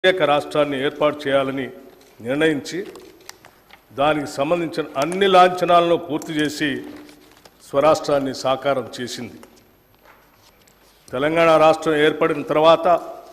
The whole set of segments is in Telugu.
ప్రత్యేక రాష్ట్రాన్ని ఏర్పాటు చేయాలని నిర్ణయించి దానికి సంబంధించిన అన్ని లాంఛనాలను పూర్తి చేసి స్వరాష్ట్రాన్ని సాకారం చేసింది తెలంగాణ రాష్ట్రం ఏర్పడిన తర్వాత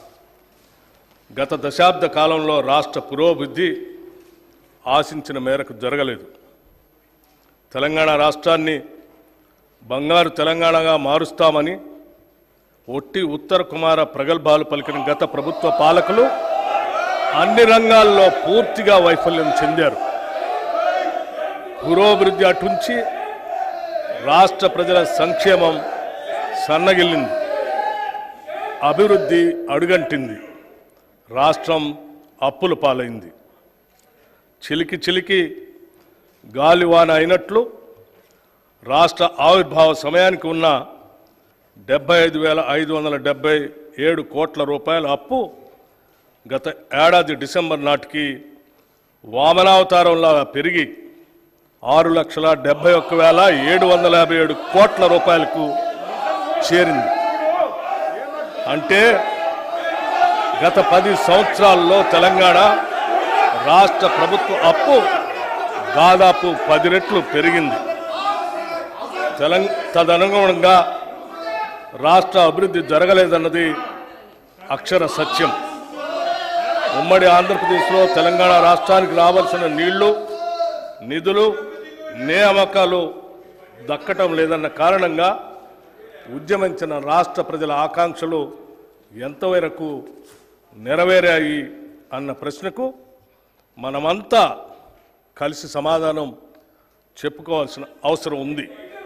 గత దశాబ్ద కాలంలో రాష్ట్ర పురోభివృద్ధి ఆశించిన మేరకు జరగలేదు తెలంగాణ రాష్ట్రాన్ని బంగారు తెలంగాణగా మారుస్తామని ఒట్టి ఉత్తర కుమార ప్రగల్భాలు పలికిన గత ప్రభుత్వ పాలకులు అన్ని రంగాల్లో పూర్తిగా వైఫల్యం చెందారు పురోభివృద్ధి అటుంచి రాష్ట్ర ప్రజల సంక్షేమం సన్నగిల్లింది అభివృద్ధి అడుగంటింది రాష్ట్రం అప్పుల పాలైంది చిలికి చిలికి గాలివాన అయినట్లు రాష్ట్ర ఆవిర్భావ సమయానికి ఉన్న డెబ్బై ఐదు వేల ఐదు వందల డెబ్బై ఏడు కోట్ల రూపాయల అప్పు గత ఏడాది డిసెంబర్ నాటికి వామనావతారంలా పెరిగి ఆరు లక్షల డెబ్బై ఒక్క వేల ఏడు వందల యాభై ఏడు కోట్ల రూపాయలకు చేరింది అంటే గత పది సంవత్సరాల్లో తెలంగాణ రాష్ట్ర ప్రభుత్వ అప్పు దాదాపు పది రెట్లు పెరిగింది తెలంగ తదనుగుణంగా రాష్ట్ర అభివృద్ధి జరగలేదన్నది అక్షర సత్యం ఉమ్మడి ఆంధ్రప్రదేశ్లో తెలంగాణ రాష్ట్రానికి రావాల్సిన నీళ్లు నిధులు నియామకాలు దక్కటం లేదన్న కారణంగా ఉద్యమించిన రాష్ట్ర ప్రజల ఆకాంక్షలు ఎంతవరకు నెరవేరాయి అన్న ప్రశ్నకు మనమంతా కలిసి సమాధానం చెప్పుకోవాల్సిన అవసరం ఉంది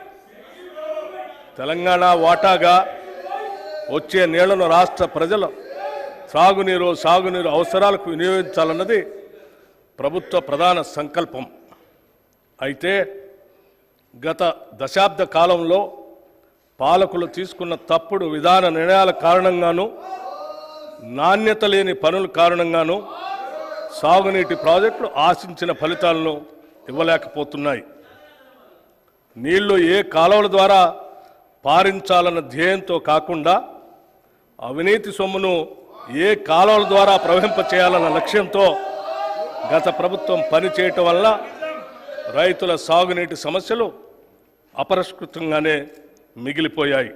తెలంగాణ వాటాగా వచ్చే నీళ్లను రాష్ట్ర ప్రజల సాగునీరు సాగునీరు అవసరాలకు వినియోగించాలన్నది ప్రభుత్వ ప్రధాన సంకల్పం అయితే గత దశాబ్ద కాలంలో పాలకులు తీసుకున్న తప్పుడు విధాన నిర్ణయాల కారణంగాను నాణ్యత లేని పనుల కారణంగాను సాగునీటి ప్రాజెక్టులు ఆశించిన ఫలితాలను ఇవ్వలేకపోతున్నాయి నీళ్లు ఏ కాలువల ద్వారా పారించాలన్న ధ్యేయంతో కాకుండా అవినీతి సొమ్మును ఏ కాలువల ద్వారా ప్రవహింప చేయాలన్న లక్ష్యంతో గత ప్రభుత్వం పనిచేయటం వల్ల రైతుల సాగునీటి సమస్యలు అపరిష్కృతంగానే మిగిలిపోయాయి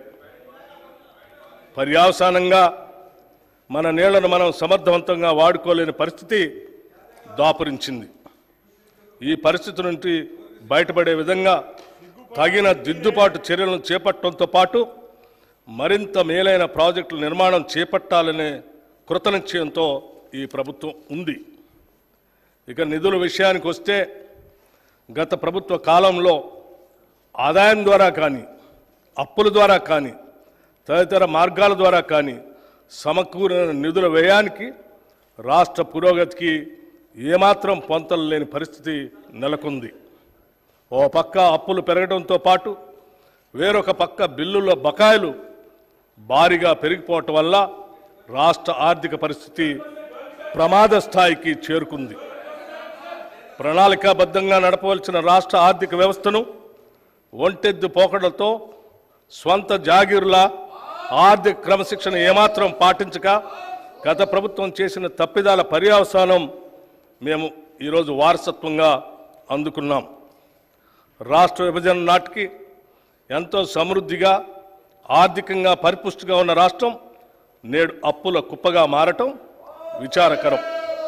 పర్యావసానంగా మన నీళ్లను మనం సమర్థవంతంగా వాడుకోలేని పరిస్థితి దాపురించింది ఈ పరిస్థితి నుండి బయటపడే విధంగా తగిన దిద్దుబాటు చర్యలను చేపట్టడంతో పాటు మరింత మేలైన ప్రాజెక్టుల నిర్మాణం చేపట్టాలనే కృతనిశ్చయంతో ఈ ప్రభుత్వం ఉంది ఇక నిధుల విషయానికి వస్తే గత ప్రభుత్వ కాలంలో ఆదాయం ద్వారా కానీ అప్పుల ద్వారా కానీ తదితర మార్గాల ద్వారా కానీ సమకూరిన నిధుల వ్యయానికి రాష్ట్ర పురోగతికి ఏమాత్రం పొంతలు లేని పరిస్థితి నెలకొంది ఓ పక్క అప్పులు పెరగడంతో పాటు వేరొక పక్క బిల్లుల బకాయిలు భారీగా పెరిగిపోవటం వల్ల రాష్ట్ర ఆర్థిక పరిస్థితి ప్రమాద స్థాయికి చేరుకుంది ప్రణాళికాబద్ధంగా నడపవలసిన రాష్ట్ర ఆర్థిక వ్యవస్థను ఒంటెద్దు పోకడలతో స్వంత జాగీరుల ఆర్థిక క్రమశిక్షణ ఏమాత్రం పాటించక గత ప్రభుత్వం చేసిన తప్పిదాల పర్యవసానం మేము ఈరోజు వారసత్వంగా అందుకున్నాం రాష్ట్ర విభజన నాటికి ఎంతో సమృద్ధిగా ఆర్థికంగా పరిపుష్టిగా ఉన్న రాష్ట్రం నేడు అప్పుల కుప్పగా మారటం విచారకరం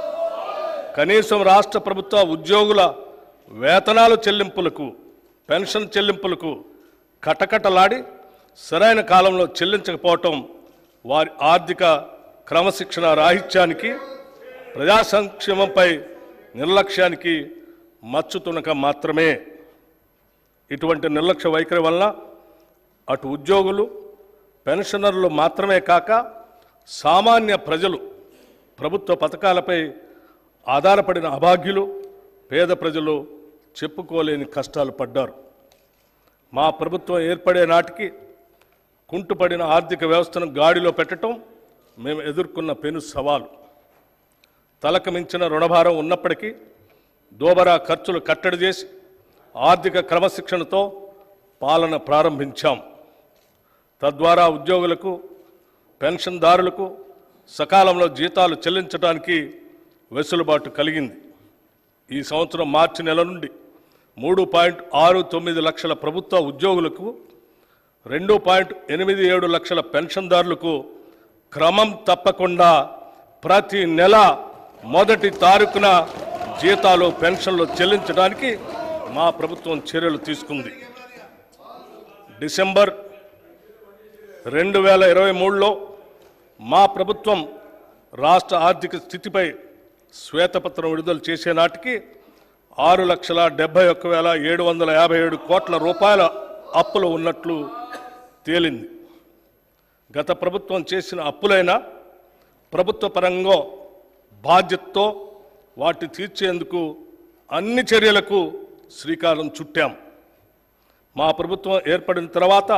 కనీసం రాష్ట్ర ప్రభుత్వ ఉద్యోగుల వేతనాల చెల్లింపులకు పెన్షన్ చెల్లింపులకు కటకటలాడి సరైన కాలంలో చెల్లించకపోవటం వారి ఆర్థిక క్రమశిక్షణ రాహిత్యానికి ప్రజా సంక్షేమంపై నిర్లక్ష్యానికి మచ్చుతునక మాత్రమే ఇటువంటి నిర్లక్ష్య వైఖరి వలన అటు ఉద్యోగులు పెన్షనర్లు మాత్రమే కాక సామాన్య ప్రజలు ప్రభుత్వ పథకాలపై ఆధారపడిన అభాగ్యులు పేద ప్రజలు చెప్పుకోలేని కష్టాలు పడ్డారు మా ప్రభుత్వం ఏర్పడే నాటికి కుంటుపడిన ఆర్థిక వ్యవస్థను గాడిలో పెట్టడం మేము ఎదుర్కొన్న పెను సవాలు తలకు మించిన రుణభారం ఉన్నప్పటికీ దోబరా ఖర్చులు కట్టడి చేసి ఆర్థిక క్రమశిక్షణతో పాలన ప్రారంభించాం తద్వారా ఉద్యోగులకు పెన్షన్దారులకు సకాలంలో జీతాలు చెల్లించడానికి వెసులుబాటు కలిగింది ఈ సంవత్సరం మార్చి నెల నుండి మూడు పాయింట్ ఆరు తొమ్మిది లక్షల ప్రభుత్వ ఉద్యోగులకు రెండు పాయింట్ ఎనిమిది ఏడు లక్షల పెన్షన్దారులకు క్రమం తప్పకుండా ప్రతి నెల మొదటి తారీఖున జీతాలు పెన్షన్లు చెల్లించడానికి మా ప్రభుత్వం చర్యలు తీసుకుంది డిసెంబర్ రెండు వేల ఇరవై మూడులో మా ప్రభుత్వం రాష్ట్ర ఆర్థిక స్థితిపై శ్వేతపత్రం విడుదల చేసే నాటికి ఆరు లక్షల డెబ్బై ఒక్క వేల ఏడు వందల యాభై ఏడు కోట్ల రూపాయల అప్పులు ఉన్నట్లు తేలింది గత ప్రభుత్వం చేసిన అప్పులైనా ప్రభుత్వ పరంగా బాధ్యతతో వాటి తీర్చేందుకు అన్ని చర్యలకు శ్రీకారం చుట్టాం మా ప్రభుత్వం ఏర్పడిన తర్వాత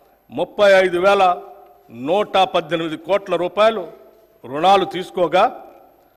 ముప్పై ఐదు వేల నూట పద్దెనిమిది కోట్ల రూపాయలు రుణాలు తీసుకోగా